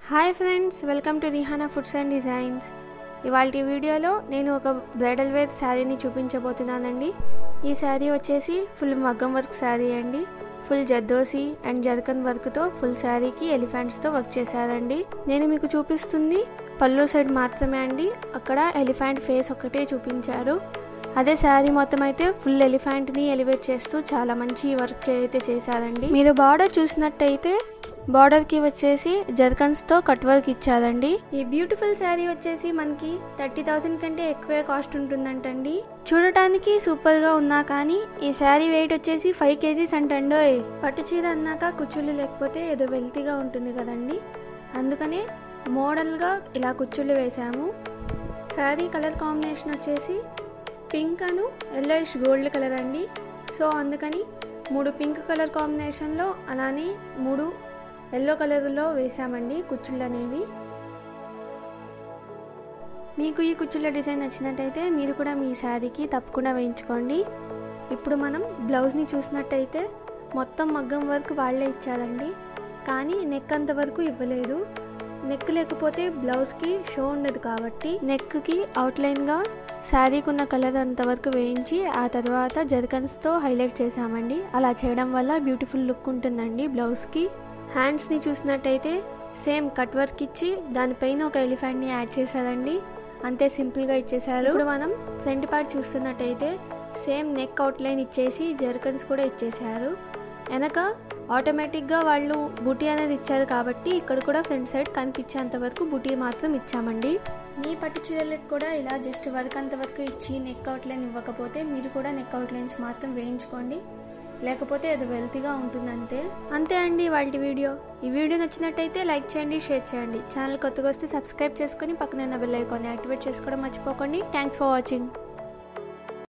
hi friends welcome to Rihana foods and designs ఇవాళ వీడియోలో నేను ఒక బ్రైడల్ వేర్ శారీని చూపించబోతున్నానండి ఈ శారీ వచ్చేసి ఫుల్ మగ్గం వర్క్ శారీ అండి ఫుల్ జద్దోసి అండ్ జర్కన్ వర్క్తో ఫుల్ శారీకి ఎలిఫెంట్స్తో వర్క్ చేశారండి నేను మీకు చూపిస్తుంది పళ్ళు సైడ్ మాత్రమే అండి అక్కడ ఎలిఫెంట్ ఫేస్ ఒకటే చూపించారు అదే శారీ మొత్తం అయితే ఫుల్ ఎలిఫెంట్ని ఎలివేట్ చేస్తూ చాలా మంచి వర్క్ అయితే చేశారండి మీరు బార్డర్ చూసినట్టయితే బార్డర్ కి వచ్చేసి జర్కన్స్ తో కట్ వర్క్ ఇచ్చారండి ఈ బ్యూటిఫుల్ శారీ వచ్చేసి మనకి థర్టీ థౌసండ్ కంటే ఎక్కువే కాస్ట్ ఉంటుందంటండి చూడటానికి సూపర్ గా ఉన్నా కానీ ఈ శారీ వెయిట్ వచ్చేసి ఫైవ్ కేజీస్ అంటండో పట్టు చీర అన్నాక కుచ్చుళ్ళు లేకపోతే ఏదో వెల్తీగా ఉంటుంది కదండి అందుకనే మోడల్ గా ఇలా కుచ్చుళ్ళు వేసాము శారీ కలర్ కాంబినేషన్ వచ్చేసి పింక్ అను ఎల్లోయిష్ గోల్డ్ కలర్ అండి సో అందుకని మూడు పింక్ కలర్ కాంబినేషన్లో అలానే మూడు ఎల్లో కలర్లో వేసామండి కుచ్చుళ్ళు అనేవి మీకు ఈ కుచ్చుళ్ళ డిజైన్ నచ్చినట్టయితే మీరు కూడా మీ శారీకి తప్పకుండా వేయించుకోండి ఇప్పుడు మనం బ్లౌజ్ని చూసినట్టయితే మొత్తం మగ్గం వర్క్ వాళ్ళే ఇచ్చారండి కానీ నెక్ అంత వరకు ఇవ్వలేదు నెక్ లేకపోతే బ్లౌజ్కి షో ఉండదు కాబట్టి నెక్కి అవుట్లైన్గా శారీకి ఉన్న కలర్ అంతవరకు వేయించి ఆ తర్వాత జర్కన్స్తో హైలైట్ చేసామండి అలా చేయడం వల్ల బ్యూటిఫుల్ లుక్ ఉంటుందండి బ్లౌజ్కి హ్యాండ్స్ని చూసినట్టయితే సేమ్ కట్ వర్క్ ఇచ్చి దానిపైన ఒక ఎలిఫెంట్ని యాడ్ చేశారండి అంతే సింపుల్గా ఇచ్చేసారు ఇప్పుడు మనం ఫ్రంట్ పార్ట్ చూస్తున్నట్టయితే సేమ్ నెక్ అవుట్లైన్ ఇచ్చేసి జర్కన్స్ కూడా ఇచ్చేసారు వెనక ఆటోమేటిక్గా వాళ్ళు బుటీ అనేది ఇచ్చారు కాబట్టి ఇక్కడ కూడా ఫ్రంట్ సైడ్ కనిపించేంత వరకు బుటీ మాత్రం ఇచ్చామండి మీ పట్టు చీరలకు కూడా ఇలా జస్ట్ వర్క్ అంత వరకు ఇచ్చి నెక్ అవుట్లైన్ ఇవ్వకపోతే మీరు కూడా నెక్ అవుట్లైన్స్ మాత్రం వేయించుకోండి లేకపోతే అది వెల్తీగా ఉంటుంది అంతే అంతే అండి వాళ్ళ వీడియో ఈ వీడియో నచ్చినట్టయితే లైక్ చేయండి షేర్ చేయండి ఛానల్ కొత్తగా వస్తే సబ్స్క్రైబ్ చేసుకొని పక్కన బెల్ ఐకాన్ యాక్టివేట్ చేసుకోవడం మర్చిపోకండి థ్యాంక్స్ ఫర్ వాచింగ్